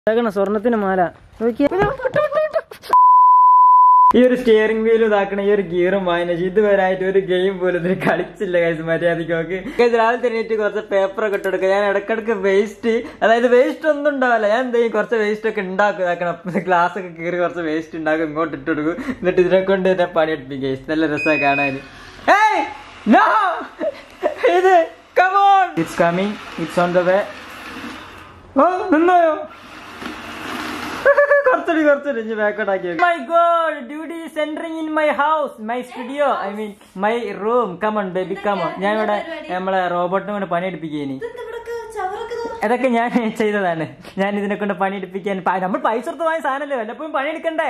ഇതാക്കണ സ്വർണത്തിന് മാല നോക്കിയേ. ഈ ഒരു സ്റ്റിയറിംഗ് വീൽ ഇതാക്കണ ഈ ഒരു ഗിയറും വായനച്ച് ഇതുവരായിട്ട് ഒരു ഗെയിം പോലും ഇതിന് കളിച്ചില്ല കഴിച്ച് മര്യാദയ്ക്ക് നോക്ക് Guys, രാവിലെ തന്നെ കുറച്ച് പേപ്പറൊക്കെ ഇട്ടെടുക്കുക ഞാൻ ഇടക്കിടക്ക് വേസ്റ്റ് അതായത് വേസ്റ്റ് ഒന്നും ഉണ്ടാവില്ല ഞാൻ എന്ത് ചെയ്യും കുറച്ച് വേസ്റ്റ് ഒക്കെ ഉണ്ടാക്കും ഇതാക്കണം ഗ്ലാസ് ഒക്കെ കീറി കുറച്ച് വേസ്റ്റ് ഉണ്ടാക്കും ഇങ്ങോട്ട് ഇട്ട് കൊടുക്കും എന്നിട്ട് ഇതിനെ കൊണ്ട് എന്നെ പണിയെടുപ്പിക്കും guys. നല്ല രസമായി കാണാൻ Hey! No! ഇത് come on it's coming it's on the way ഓ നിന്നോയോ കുറച്ചുകൂടി കുറച്ചുകൂടി ഇനി ബാക്കോട്ട് ആക്കി my god duty centering in my house my studio I mean my room come on baby come on ഞാൻ ഇവിടെ നമ്മളെ റോബോട്ടിനെ കൊണ്ട് പണിയെടുപ്പിക്കേനി അതൊക്കെ ഞാൻ ചെയ്തതാണ് ഞാൻ ഇതിനെ കൊണ്ട് പണിയെടുപ്പിക്കാൻ പ- നമ്മൾ പൈസ കൊടുത്ത് വാങ്ങിയ സാധനല്ലേ വല്ലപ്പോഴും പണിയെടുക്കണ്ടേ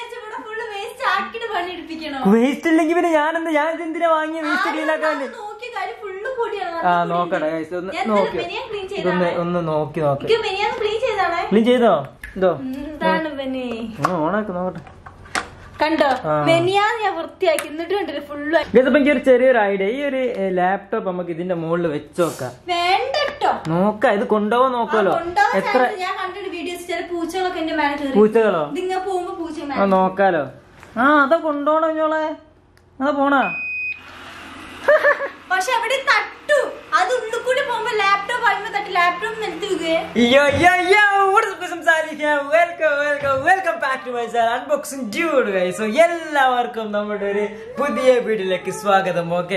വേസ്റ്റ് ഇല്ലെങ്കിൽ പിന്നെ ഞാനെന്ത് ഞാൻ എന്തിനാ വാങ്ങിയ വേസ്റ്റ് ക്ലീനാക്കാൻ ആ നോക്കട്ടെ guys. ഒന്ന് നോക്കി ഇതൊന്ന് ഒന്ന് നോക്കി നോക്ക് ക്ലീൻ ചെയ്തോ എന്തോ എന്താണ് ഇവന് ഒന്ന് ഓണാക്ക് നോക്കട്ടെ കണ്ടോ ആ. മെനിയാന്ന് ഞാൻ വൃത്തിയാക്കി എന്നിട്ട് കണ്ടില്ല ഫുള്ള് ഇതിപ്പോ എനിക്ക് ഒരു ചെറിയൊരു ഐഡിയ ഈ ഒരു ലാപ്ടോപ്പ് നമുക്ക് ഇതിന്റെ മുകളിൽ വെച്ച് നോക്കാം വേണ്ടട്ടോ നോക്കാം ഇത് കൊണ്ടുപോകാൻ നോക്കാലോ കൊണ്ടുപോകാൻ എത്ര chance ഞാൻ കണ്ടിട്ട് വീഡിയോസ് ചില പൂച്ചകളൊക്കെ എന്റെ മേലെ കയറി പൂച്ചകളോ ഇതിങ്ങനെ പോകുമ്പോ പൂച്ച ആ മേലെ നോക്കാലോ ആ അതാ കൊണ്ടുപോണോ ഞോളെ അതാ പോണാ പക്ഷെ അവിടെ തട്ടു അത് ഉള്ളിൽ കൂടി പോകുമ്പോ ലാപ്ടോപ്പ് ആകുമ്പോ തട്ടി ലാപ്ടോപ്പ് നിലത്ത് വീഴുകയെ Yo, yo, yo, what is up, guys? I'm Salih here. Welcome, welcome, welcome back to my channel Unboxing Dude, guys. So, എല്ലാവർക്കും നമ്മുടെ ഒരു പുതിയ വീഡിയോയിലേക്ക് സ്വാഗതം ഓക്കെ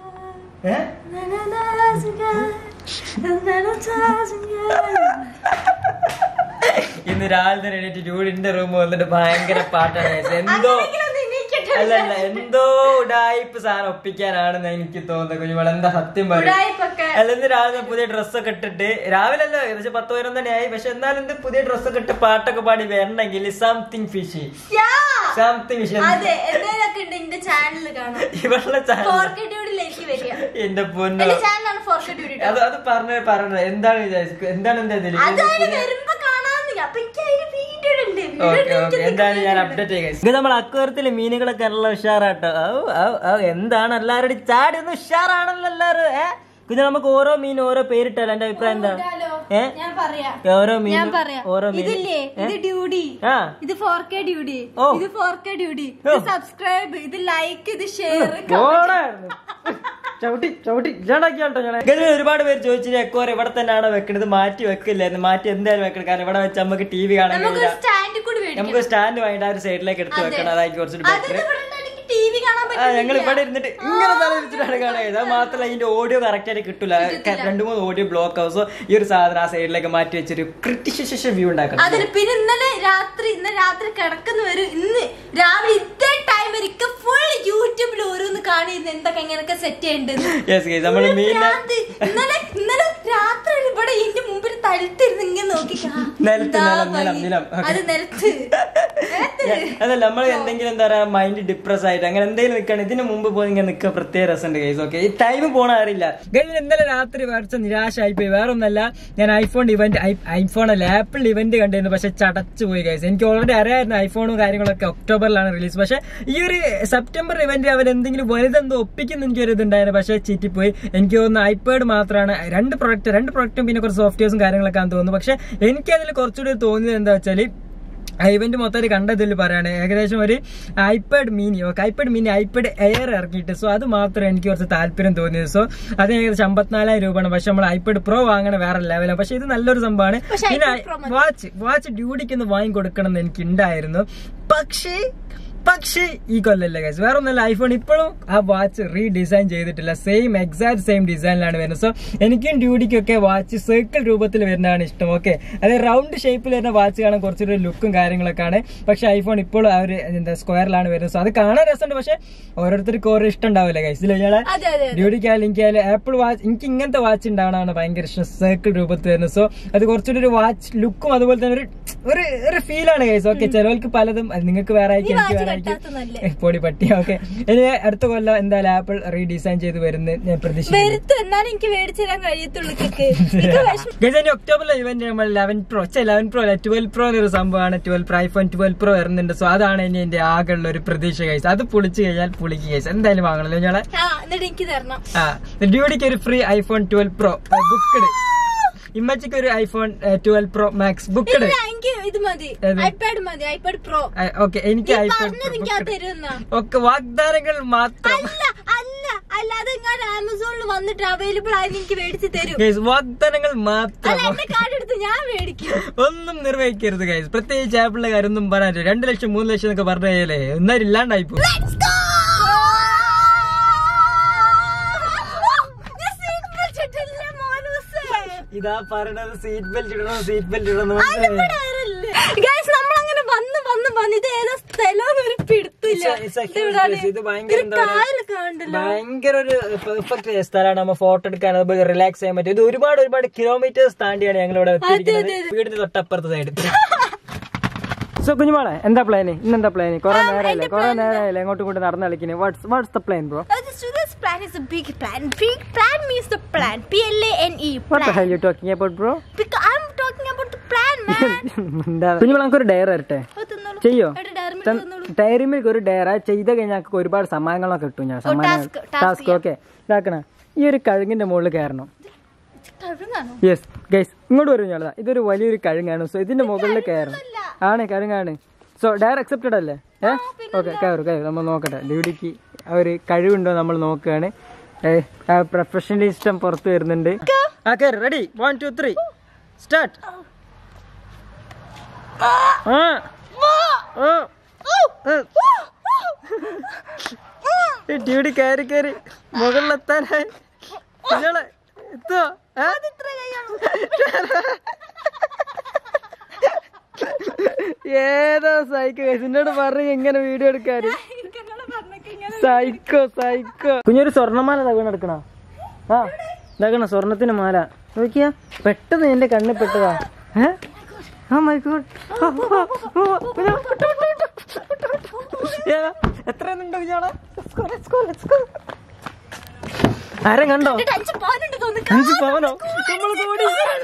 ഇന്ന് രാവിലെ തന്നെ എണീറ്റ് ഡ്യൂഡിന്റെ റൂം വന്നിട്ട് ഭയങ്കര പാട്ടാണ് guys. എന്തോ അല്ല അല്ല എന്തോ ഉടായിപ്പ് സാധനം ഒപ്പിക്കാനാണെന്ന് എനിക്ക് തോന്നുന്നത് കുഞ്ഞുമോൾ എന്താ സത്യം പറയും ഉടായിപ്പൊക്കെ. അല്ല ഇന്ന് രാവിലെ പുതിയ ഡ്രസ്സൊക്കെ ഇട്ടിട്ട് രാവിലെ അല്ല ഏകദേശം പത്ത് പതിനൊന്ന് തന്നെ ആയി പക്ഷെ എന്നാലും എന്ത് പുതിയ ഡ്രസ്സൊക്കെ ഇട്ട് പാട്ടൊക്കെ പാടി വരണമെങ്കിൽ സംതിങ് ഫിഷി സംതിങ് ഫിഷി അതെ എന്തെങ്കിലുമൊക്കെ ഉണ്ട് എന്റെ ചാനലിൽ കാണാം ഇവളുടെ ചാനൽ ഫോർക്കറ്റ്യൂഡിലേക്ക് വരിക എന്റെ പൊന്നോ എന്റെ ചാനലാണ് ഫോർക്കറ്റ്യൂഡ് അത് അത് പറഞ്ഞു പറഞ്ഞു എന്താണ് വിചാരിച്ചത് എന്താണ് എന്താ ഇതില് അത് അതിന് വരുമ്പോ കാണാന്ന് അപ്പൊ എനിക്ക് അതിന് വീഡിയോ ഉണ്ട് ഓക്കെ ഓക്കെ എന്തായാലും ഞാൻ അപ്ഡേറ്റ് ചെയ്യാം ഇത് നമ്മൾ അക്വരത്തില് മീനുകളൊക്കെ നല്ല ഉഷാറാട്ടോ ഔ, ഔ, ഔ, എന്താണ് എല്ലാവരുടെയും ചാടി ഒന്ന് ഉഷാറാണല്ലോ എല്ലാവരും ഏ പിന്നെ നമുക്ക് ഓരോ മീൻ ഓരോ പേരിട്ടാലോ എന്റെ അഭിപ്രായം എന്താ ഏ ഞാൻ പറയാം ഓരോ ഞാൻ മീൻ പറയാം ഓരോ മീൻ ഇതില്ലേ ഇത് ഡ്യൂഡി ആ ഇത് ഫോർ കെ ഡ്യൂഡി ഓ. ഇത് ഫോർ കെ ഡ്യൂഡി ഓ. ഇത് സബ്സ്ക്രൈബ് ഇത് ലൈക്ക് ഇത് ഷെയർ പോടാ. ചവിട്ടി ചവിട്ടി ഇല്ലാണ്ടാക്കിയാട്ടോ ഞാൻ ഇതിൽ ഒരുപാട് പേര് ചോദിച്ചു എക്കോർ ഇവിടെ തന്നെയാണോ വെക്കണത് മാറ്റി വെക്കില്ലായിരുന്നു മാറ്റി എന്തായാലും വെക്കണം കാരണം ഇവിടെ വെച്ച് നമുക്ക് ടി വി കാണാൻ നമുക്ക് കഴിയില്ല സ്റ്റാൻഡ് കൂടി മേടിക്കണം നമുക്ക് സ്റ്റാൻഡ് വാങ്ങിട്ട് ആ ഒരു സൈഡിലേക്ക് എടുത്ത് വെക്കണം അതായിരിക്കും കുറച്ചുകൂടി ബെറ്റർ അതൊക്കെ ഇവിടെ ഉണ്ടെങ്കിൽ ടി വി കാണാൻ ആ ഞങ്ങൾ പറ്റില്ല ഇവിടെ ഇരുന്നിട്ട് ഇങ്ങനെ തല വിരിച്ചിട്ടാണ് കാണുക അത് മാത്രമല്ല ഇതിന്റെ ഓഡിയോ കറക്റ്റ് ആയിട്ട് കിട്ടില്ല രണ്ടു മൂന്ന് ഓഡിയോ ബ്ലോക്ക് ആവും സോ ഈ ഒരു സാധനം ആ സൈഡിലേക്ക് മാറ്റി വെച്ചൊരു ക്രിട്ടിഷ വ്യൂ ഉണ്ടാക്കണം അതിന് പിന്നെ ഇന്നലെ രാത്രി ഇന്നലെ രാത്രി കിടക്കുന്ന വരും ഇന്ന് രാവിലെ ഇതേ ടൈം വരെയൊക്കെ ഫുൾ യൂട്യൂബിൽ ഓരോന്ന് കാണിയിരുന്നു എന്തൊക്കെ എങ്ങനെയൊക്കെ സെറ്റ് ചെയ്യേണ്ടത് യെസ് ഗൈസ് നമ്മൾ മീനിനെ ഇന്നലെ ഇന്നലെ രാത്രി ഇവിടെ ഇതിന്റെ മുമ്പിൽ തഴുത്തിരുന്ന് ഇങ്ങനെ നോക്കി ആ, നിലത്ത്, എന്താ നിലം, നിലം, ഭംഗി. നിലം. അത് നിലത്ത് നിലത്ത്. അതല്ല നമ്മൾ എന്തെങ്കിലും എന്താ പറയാ മൈൻഡ് ഡിപ്രസ് ആയിട്ട് അങ്ങനെ എന്തെങ്കിലും നിൽക്കണം ഇതിന് മുമ്പ് പോയി ഇങ്ങനെ നിൽക്കാൻ പ്രത്യേക രസമുണ്ട് ഗൈസ് ഓക്കെ ഈ ടൈം പോണ അറിയില്ല ഗൈസ് ഇന്നലെ രാത്രി കുറച്ച് നിരാശയായി പോയി വേറെ ഒന്നല്ല ഞാൻ ഐഫോൺ ഇവന്റ് ഐഫോൺ അല്ല ആപ്പിൾ ഇവന്റ് കണ്ടിരുന്നു പക്ഷെ ചടച്ചു പോയി ഗൈസ് എനിക്ക് ഓൾറെഡി അറിയായിരുന്നു ഐഫോണും കാര്യങ്ങളൊക്കെ ഒക്ടോബറിലാണ് റിലീസ് പക്ഷെ ഈ ഒരു സെപ്റ്റംബർ ഇവന്റ് അവർ എന്തെങ്കിലും വലുതെന്തോ ഒപ്പിക്കുന്ന എനിക്കൊരു ഇതുണ്ടായിരുന്നു പക്ഷെ ചീറ്റിപ്പോയി എനിക്ക് തോന്നുന്നു ഐപാഡ് മാത്രമാണ് രണ്ട് പ്രൊഡക്റ്റ് രണ്ട് പ്രൊഡക്റ്റും പിന്നെ കുറച്ച് സോഫ്റ്റ്വെയർസും കാര്യങ്ങളൊക്കെ ആണെന്ന് തോന്നുന്നു പക്ഷെ എനിക്കതിൽ കുറച്ചുകൂടി തോന്നിയത് എന്താ വെച്ചാൽ ഇവന്റ് മൊത്തത്തിൽ കണ്ടതിൽ പറയാണ് ഏകദേശം ഒരു iPad mini okay iPad mini iPad air ഇറക്കിയിട്ട് സോ അത് മാത്രം എനിക്ക് കുറച്ച് താല്പര്യം തോന്നിയത് സോ അത് ഏകദേശം അമ്പത്തിനാലായിരം രൂപയാണ് പക്ഷെ നമ്മൾ ഐപാഡ് പ്രോ വാങ്ങണ വേറെ ലെവലാണ് പക്ഷെ ഇത് നല്ലൊരു സംഭവമാണ് പക്ഷെ പിന്നെ iPad Pro മതി. വാച്ച് വാച്ച് ഡ്യൂട്ടിക്ക് ഒന്ന് വാങ്ങി കൊടുക്കണം എന്ന് എനിക്ക് ഉണ്ടായിരുന്നു പക്ഷേ പക്ഷേ ഈ കൊല്ലല്ല ഗൈസ് വേറെ ഒന്നല്ല ഐഫോൺ ഇപ്പോഴും ആ വാച്ച് റീഡിസൈൻ ചെയ്തിട്ടില്ല സെയിം എക്സാക്ട് സെയിം ഡിസൈനിലാണ് വരുന്നത് സോ എനിക്കും ഡ്യൂട്ടിക്കും ഒക്കെ വാച്ച് സർക്കിൾ രൂപത്തിൽ വരുന്നതാണ് ഇഷ്ടം ഓക്കെ അതായത് റൗണ്ട് ഷേപ്പിൽ വരുന്ന വാച്ച് കാണാൻ കുറച്ചൊരു ലുക്കും കാര്യങ്ങളൊക്കെ ആണ് പക്ഷെ ഐഫോൺ ഇപ്പോഴും ആ ഒരു എന്താ സ്ക്വയറിലാണ് വരുന്നത് സോ അത് കാണാൻ രസമുണ്ട് പക്ഷെ ഓരോരുത്തർക്ക് ഓരോ ഇഷ്ടം ഉണ്ടാവില്ല ഗൈസ് ഇല്ല ഇയാളെ അതെ അതെ അതെ. ഡ്യൂട്ടിക്കായാലും എനിക്കായാലും ആപ്പിൾ വാച്ച് എനിക്ക് ഇങ്ങനത്തെ വാച്ച് ഉണ്ടാവണമാണ് ഭയങ്കര ഇഷ്ടം സർക്കിൾ രൂപത്തിൽ വരുന്നത് സോ അത് കുറച്ചുകൂടി ഒരു വാച്ച് ലുക്കും അതുപോലെ തന്നെ ഒരു ഒരു ഒരു ഫീലാണ് കൈസ് ഓക്കെ ചിലവർക്ക് പലതും അത് നിങ്ങൾക്ക് വേറെ ആയിരിക്കും എനിക്ക് വേറെ ആയിരിക്കും കെട്ടാത്തതല്ലേ? ഏ, പൊടി പട്ടി ഓക്കെ ഇനി അടുത്ത കൊല്ലം എന്തായാലും ആപ്പിൾ റീഡിസൈൻ ചെയ്ത് വരുന്നത് ഞാൻ പ്രതീക്ഷിക്കുന്നു വരുത്ത് എന്നാലും എനിക്ക് മേടിച്ചു തരാൻ കഴിയത്തുള്ളൂ ഇതൊക്കെ. എനിക്ക് വിഷമം ഗൈസ് ഇനി ഒക്ടോബറിലെ ഇവന്റ് നമ്മൾ ലെവൻ പ്രോ ലെവൻ പ്രോ അല്ല ട്വൽവ് പ്രോ എന്നൊരു സംഭവമാണ് twelve pro iPhone twelve pro വരുന്നുണ്ട് സോ അതാണ് ഇനി എന്റെ ആകെയുള്ള ഒരു പ്രതീക്ഷ കൈസ് അത് പൊളിച്ചു കഴിഞ്ഞാൽ പൊളിക്ക് കൈസ് എന്തായാലും വാങ്ങണല്ലോ ഞങ്ങളെ ആ എന്നിട്ട് എനിക്ക് തരണം ആ ഡ്യൂഡിക്ക് ഒരു free iPhone twelve pro booked ഇമ്മച്ചിക്ക് ഒരു iPhone twelve pro max book ഇല്ല എനിക്ക് ഇത് മതി ഏത്? ഐപാഡ് മതി ഐപാഡ് പ്രോ ഓക്കെ എനിക്ക് നീ ഐഫോൺ പറഞ്ഞത് എനിക്ക് അത് തരുന്ന ഒക്കെ വാഗ്ദാനങ്ങൾ മാത്രം അല്ല അല്ല അല്ലാതെ ഞാൻ ആമസോണിൽ വന്നിട്ട് അവൈലബിൾ ആയി എനിക്ക് മേടിച്ച് തരും ഗൈസ് വാഗ്ദാനങ്ങൾ അല്ല മാത്രം എന്റെ കാർഡ് എടുത്ത് ഞാൻ മേടിക്കും ഒന്നും നിർവഹിക്കരുത് ഗൈസ് പ്രത്യേകിച്ച് ആപ്പിളിന്റെ കാര്യം ഒന്നും പറയാൻ രണ്ടു ലക്ഷം മൂന്ന് ലക്ഷം എന്നൊക്കെ പറഞ്ഞു കഴിഞ്ഞാലേ എന്നാലും ഇല്ലാണ്ടായി പോകും Let's go! ഞാൻ seat belt ഇട്ടില്ല, മോനൂസേ. ഇതാ പറയണത് സീറ്റ് ബെൽറ്റ് ഇടണം സീറ്റ് ബെൽറ്റ് ഇടണം അതിലിവിടെ ആരല്ലേ? Guys, നമ്മളങ്ങനെ വന്ന് വന്ന് വന്ന് ഇത് ഏതാ സ്ഥലം ഒരു പിടുത്തില്ല It's a- it's a huge place. ഇത് ഭയങ്കര എന്താ പറയാ, കായലൊക്കെ കണ്ടല്ലോ ഭയങ്കര ഒരു പെർഫെക്റ്റ് സ്ഥലമാണ് നമ്മ ഫോട്ടോ എടുക്കാൻ അതുപോലെ റിലാക്സ് ചെയ്യാൻ പറ്റും ഇത് ഒരുപാട് ഒരുപാട് കിലോമീറ്റേഴ്സ് താണ്ടിയാണ് ഞങ്ങൾ ഇവിടെ എത്തിയിരിക്കുന്നത് വീടിന്റെ തൊട്ടപ്പുറത്തെ സൈഡ് സോ കുഞ്ഞുമാളെ എന്താ പ്ലാന് ഇന്നെന്താ പ്ലാന് കുറെ നേരമല്ലേ കുറെ നേരമല്ലേ എങ്ങോട്ടും കൊണ്ട് നടന്ന് കളിക്കുന്നത് what's what's the plan bro Uh, this, this plan is a big plan. Big plan means the plan. P L A N E. What the Plan. Hell you talking about bro Because I'm talking about the plan, man. എന്താ കുഞ്ഞുമാളെ നമുക്ക് ഒരു Dyer തരട്ടെ അത് തിന്നോളൂ. ചെയ്യോ എടാ, dairy milk തിന്നോളൂ. Dairy milk ഒരു ഡയറ ചെയ്ത കഴിഞ്ഞാൽ ഞങ്ങൾക്ക് ഒരുപാട് സമ്മാനങ്ങളൊക്കെ കിട്ടും ഞാൻ സമ്മാനങ്ങൾ task, task ടാസ്ക് ഓക്കെ ഇതാക്കണ ഈ ഒരു കഴുങ്ങിന്റെ മുകളിൽ കയറണം ഇത് കഴുകാണോ? യെസ് ഗൈസ് ഇങ്ങോട്ട് വരും ഞാളതാ ഇതൊരു വലിയൊരു കഴുങ്ങാണ് സോ ഇതിന്റെ മുകളിൽ കയറണം ആണ് കഴുങ്ങാണ് സോ ഡയർ അക്സെപ്റ്റഡ് അല്ലേ ഏ ഓക്കെ കയറും കയറും നമ്മൾ നോക്കട്ടെ ഡ്യൂട്ടിക്ക് ആ ഒരു കഴിവുണ്ടോ നമ്മൾ നോക്കുകയാണ് പ്രൊഫഷണലിസ്റ്റം പുറത്ത് വരുന്നുണ്ട് ആ കയറി ready one two three start ആ ആ ഡ്യൂട്ടി കയറി കയറി മുകളിലെത്താനായി കുഞ്ഞോളെ എത്തോ ഏ? ഏതോ സൈക്കോ എന്നോട് പറഞ്ഞു ഇങ്ങനെ വീഡിയോ എടുക്കാന് എനിക്കെന്നോട് പറഞ്ഞേക്ക് ഇങ്ങനെ. സൈക്കോ സൈക്കോ കുഞ്ഞൊരു സ്വർണ്ണമാല തകണ എടുക്കണ ആ ഇതാക്കണ സ്വർണത്തിന്റെ മാല നോക്കിയാ പെട്ടെന്ന് എന്റെ കണ്ണിൽ പെട്ടതാ ഏ ആ മൈ ഗോഡ് എത്രയുണ്ടോ കുഞ്ഞോളെ ആരും കണ്ടോ എന്നിട്ട് അഞ്ച് പോകാനുണ്ട് തോന്നുന്നു. അഞ്ച് പവനോ നമ്മൾ കൂടി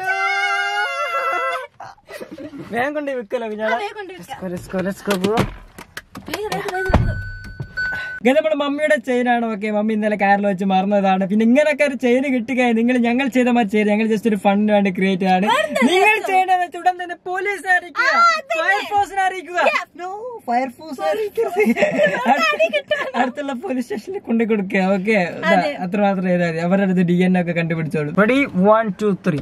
വേഗം കൊണ്ട് വിൽക്കലോ കുഞ്ഞോളെ വേഗം കൊണ്ടുവയ്ക്കാം. Let's go, let's go, bro. വേഗം, വേഗം, വേഗം, വേഗം. ഇത് നമ്മുടെ മമ്മിയുടെ ചെയിനാണ് ഓക്കെ മമ്മി ഇന്നലെ കാറിൽ വെച്ച് മറന്നതാണ് പിന്നെ ഇങ്ങനൊക്കെ ഒരു ചെയിൻ കിട്ടുക നിങ്ങൾ ഞങ്ങൾ ചെയ്ത മാതിരി ചെയ്ത് ഞങ്ങൾ ജസ്റ്റ് ഒരു ഫണ്ടിന് വേണ്ടി ക്രിയേറ്റ് ആണ് നിങ്ങൾ ചെയ്യേണ്ടത് വെച്ചാൽ ഉടൻ തന്നെ പോലീസിനെ അറിയിക്കുക ഫയർഫോഴ്സിനെ അറിയിക്കുക നോ ഫയർഫോഴ്സിനെ അറിയിക്കരുത് അടുത്തുള്ള പോലീസ് സ്റ്റേഷനിൽ കൊണ്ടു കൊടുക്കുക ഓക്കെ അത്ര മാത്രം ചെയ്താൽ മതി അവരുടെ അടുത്ത് ഡി എൻ ഒക്കെ കണ്ടുപിടിച്ചോളൂ റെഡി വൺ ടു ത്രീ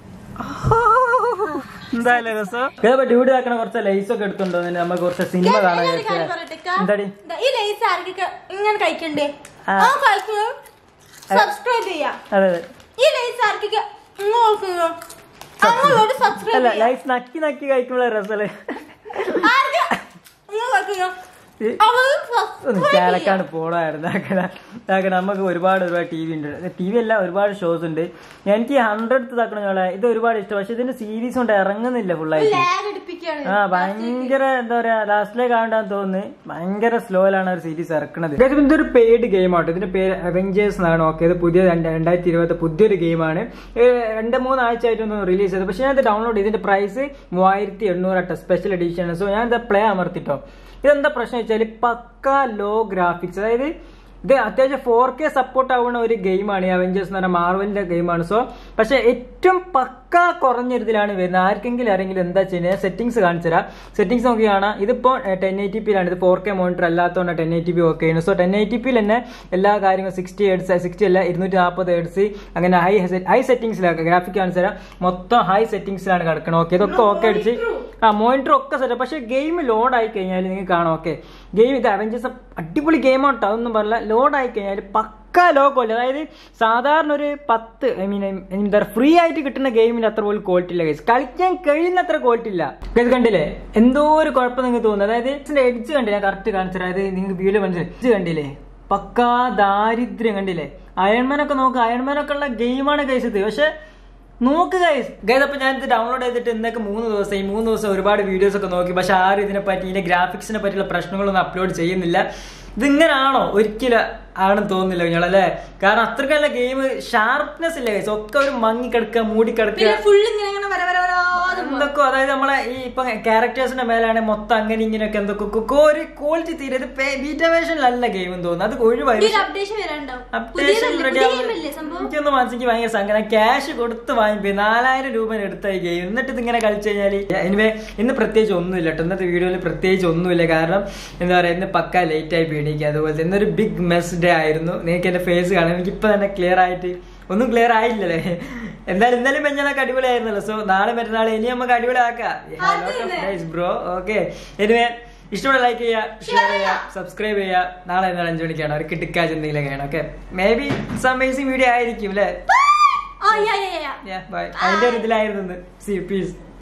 എന്തായാലും രസം ഇതേപോലെ ഡ്യൂട്ടി ആക്കണ കുറച്ച് ലൈസ് ഒക്കെ എടുത്തുണ്ടോ നമുക്ക് കുറച്ച് സിനിമ കാണാൻ ഞാനൊരു വിചാരിച്ചേ. കാര്യം പറയട്ടെ, കാ? എന്താടി ദാ ഈ ലേസ് ആർക്കൊക്കെ ഇങ്ങനെ കഴിക്കണ്ടേ ആ. ആ കഴിക്കുന്നു സബ്സ്ക്രൈബ് ചെയ്യാം അതെ അതെ ഈ ലേസ് ആർക്കൊക്കെ ഇങ്ങനെ കഴിക്കുന്നു അങ്ങോട്ട് സബ്സ്ക്രൈബ് അല്ല ചെയ്യാം ലൈഫ് നക്കി നക്കി കഴിക്കുമ്പോൾ രസല്ലേ ആർക്ക് ഇങ്ങനെ കഴിക്കുന്നു അവരും subscribe ചെയ്യാം. ചാലക്കാട് പോണായിരുന്നു അതൊക്കെ നമുക്ക് ഒരുപാട് ഒരുപാട് ടി വി ഉണ്ട് ടി വി അല്ല ഒരുപാട് ഷോസ് ഉണ്ട് എനിക്ക് ഹൺഡ്രഡ് ഇതാക്കണ ചോളെ ഇത് ഒരുപാട് ഇഷ്ടം പക്ഷെ ഇതിന്റെ സീരീസ് കൊണ്ട് ഇറങ്ങുന്നില്ല ഫുള്ളായിട്ട് ലാഗ് അടിപ്പിക്കുകയാണ് ആ ഭയങ്കര എന്താ പറയാ ലാസ്റ്റിലേക്ക് കാണാൻ തോന്നുന്നു ഭയങ്കര സ്ലോയിലാണ് ഒരു സീരീസ് ഇറക്കുന്നത് Guys, ഇതൊരു പെയ്ഡ് ഗെയിം ആട്ടോ ഇതിന്റെ പേര് അവെഞ്ചേഴ്സ് എന്നാണ് ഓക്കെ ഇത് പുതിയ രണ്ട് രണ്ടായിരത്തി ഇരുപത്തി പുതിയൊരു ഗെയിമാണ് രണ്ട് മൂന്ന് ആഴ്ച ആയിട്ടൊന്ന് റിലീസ് ചെയ്തത് പക്ഷെ ഞാൻ ഇത് ഡൗൺലോഡ് ഇതിന്റെ പ്രൈസ് മൂവായിരത്തി എണ്ണൂറ് സ്പെഷ്യൽ എഡിഷൻ ആണ് സോ ഞാൻ ഇത് പ്ലേ അമർത്തിട്ടോ ഇതെന്താ പ്രശ്നം വെച്ചാൽ പക്ക ലോ ഗ്രാഫിക്സ് അതായത് ഇത് അത്യാവശ്യം ഫോർ കെ സപ്പോർട്ട് ആവുന്ന ഒരു ഗെയിമാണ് ഈ അവഞ്ചേഴ്സ് എന്ന് പറഞ്ഞ മാർവലിന്റെ ഗെയിമാണ് സോ പക്ഷെ ഏറ്റവും പക്ക കുറഞ്ഞൊരിതിലാണ് വരുന്നത് ആർക്കെങ്കിലും ആരെങ്കിലും എന്താ ചെയ്യുന്നത് സെറ്റിംഗ്സ് കാണിച്ചു തരാം സെറ്റിംഗ്സ് നോക്കി കാണാം ഇതിപ്പോ ടെൻ എയ്റ്റി പിയിലാണ് ഇത് ഫോർ കെ മോണിറ്റർ അല്ലാത്തതുകൊണ്ട് ടെൻ എയ്റ്റി പി ഓക്കെ ചെയ്യുന്നത് സോ ടെൻ എയ്റ്റി പിയിൽ തന്നെ എല്ലാ കാര്യങ്ങളും സിക്സ്റ്റി ഹെഡ്സ് സിക്സ്റ്റി അല്ല ഇരുന്നൂറ്റി നാൽപ്പത് ഹെഡ്സ് അങ്ങനെ ഹൈ ഹൈ സെറ്റിംഗ്സിലാണ് ഗ്രാഫിക് കാണിച്ചു തരാം മൊത്തം ഹൈ സെറ്റിംഗ്സിലാണ് കിടക്കണം ഓക്കെ ഇതൊക്കെ ഓക്കെ അടിച്ച് ആ മോണിറ്റർ ഒക്കെ സെറ്റ് പക്ഷേ ഗെയിം ലോഡ് ആയി കഴിഞ്ഞാൽ നിങ്ങൾക്ക് കാണാം ഓക്കെ ഗെയിം ഇത് അവഞ്ചേഴ്സ് അടിപൊളി ഗെയിമാണ് കേട്ടോ അതൊന്നും പറഞ്ഞില്ല ലോഡ് ആയി കഴിഞ്ഞാൽ പക്ക ലോ ക്വാളിറ്റി അതായത് സാധാരണ ഒരു പത്ത് ഐ മീൻ എന്താ ഫ്രീ ആയിട്ട് കിട്ടുന്ന ഗെയിമിന് അത്ര പോലും ക്വാളിറ്റി ഇല്ല ഗൈസ് കളിക്കാൻ കഴിയുന്ന അത്ര ക്വാളിറ്റി ഇല്ല ഇത് കണ്ടില്ലേ എന്തോ ഒരു കുഴപ്പം നിങ്ങൾക്ക് തോന്നുന്നു അതായത് ഇതിന്റെ എഡ്ജ് കണ്ടില്ല കറക്റ്റ് കാണിച്ചു അതായത് നിങ്ങൾക്ക് വീഡിയോ മനസ്സിലായി എഡ്ജ് കണ്ടില്ലേ പക്കാ ദാരിദ്ര്യം കണ്ടില്ലേ അയൺമാൻ ഒക്കെ നോക്ക് അയൺമാൻ ഒക്കെ ഉള്ള ഗെയിമാണ് ഗൈസ് ഇത് പക്ഷെ നോക്ക് ഗൈസ് ഗൈസ് അപ്പൊ ഞാൻ ഇത് ഡൗൺലോഡ് ചെയ്തിട്ട് ഇന്നൊക്കെ മൂന്ന് ദിവസം ഈ മൂന്ന് ദിവസം ഒരുപാട് വീഡിയോസ് ഒക്കെ നോക്കി പക്ഷെ ആരും ഇതിനെ പറ്റി ഇതിന്റെ ഗ്രാഫിക്സിനെ പറ്റിയുള്ള പ്രശ്നങ്ങളൊന്നും അപ്ലോഡ് ചെയ്യുന്നില്ല ഇതിങ്ങനാണോ ഒരിക്കലും ആണെന്ന് തോന്നുന്നില്ല കുഞ്ഞോളല്ലേ കാരണം അത്രയ്ക്ക് നല്ല ഗെയിം ഷാർപ്നെസ് ഇല്ല ഗൈസ് ഒക്കെ ഒരു മങ്ങി കിടക്കുക മൂടി കിടക്കുക പിന്നെ ഫുൾ ഇങ്ങനെ ഇങ്ങനെ വര വര വരാതെ പോകും. എന്തൊക്കെ അതായത് നമ്മളെ ഈ ഇപ്പൊ ക്യാരക്ടേഴ്സിന്റെ മേലാണ് മൊത്തം അങ്ങനെ ഇങ്ങനെയൊക്കെ എന്തൊക്കെ കൊ- ഒരു ക്വാളിറ്റി തീരെ ഇത് ബീറ്റ വേഷനിലല്ല ഗെയിം തോന്നുന്നു അത് ഒഴിവായി പുതിയൊരു അപ്ഡേഷൻ വരാനുണ്ടാവും അപ്ഡേഷൻ പുതിയതല്ലേ റെഡി പുതിയ ഗെയിമല്ലേ സംഭവം എനിക്കൊന്ന് മനസ്സിക്ക് ഭയങ്കര സങ്കടം ക്യാഷ് കൊടുത്ത് വാങ്ങിപ്പോയി നാലായിരം രൂപ എടുത്ത ഈ ഗെയിം എന്നിട്ട് ഇത് ഇങ്ങനെ കളിച്ചു കഴിഞ്ഞാൽ എനിവേ ഇന്ന് പ്രത്യേകിച്ച് ഒന്നുമില്ല കേട്ടോ ഇന്നത്തെ വീഡിയോയിൽ പ്രത്യേകിച്ച് ഒന്നുമില്ല കാരണം എന്താ പറയാ ഇന്ന് പക്ക ലേറ്റ് ആയി പേടിക്കുക അതുപോലെ തന്നെ ഇന്നൊരു ബിഗ് മെസ് ഡേ ആയിരുന്നു നിങ്ങൾക്ക് എന്റെ ഫേസ് കാണാം എനിക്ക് ഇപ്പൊ തന്നെ ക്ലിയർ ആയിട്ട് ഒന്നും ക്ലിയർ ആയില്ലല്ലേ എന്തായാലും ഇന്നലെ മെഞ്ഞാലൊക്കെ അടിപൊളിയായിരുന്നല്ലോ സോ നാളെ മറ്റന്നാൾ ഇനി നമുക്ക് അടിപൊളിയാക്കാം ബ്രോ ഓക്കെ എനിവേ ഇഷ്ടമുള്ള ലൈക്ക് ചെയ്യുക ഷെയർ ചെയ്യുക സബ്സ്ക്രൈബ് ചെയ്യുക നാളെ എന്നാൽ അഞ്ചു മണിക്കാണ് ഒരു കിട്ടിക്കാച്ച് എന്തെങ്കിലും കാണാം okay maybe amazing video ആയിരിക്കും അല്ലേ ആ യാ യാ യാ ബൈ അതിന്റെ ഒരു ഇതിലായിരുന്നു സി പീസ്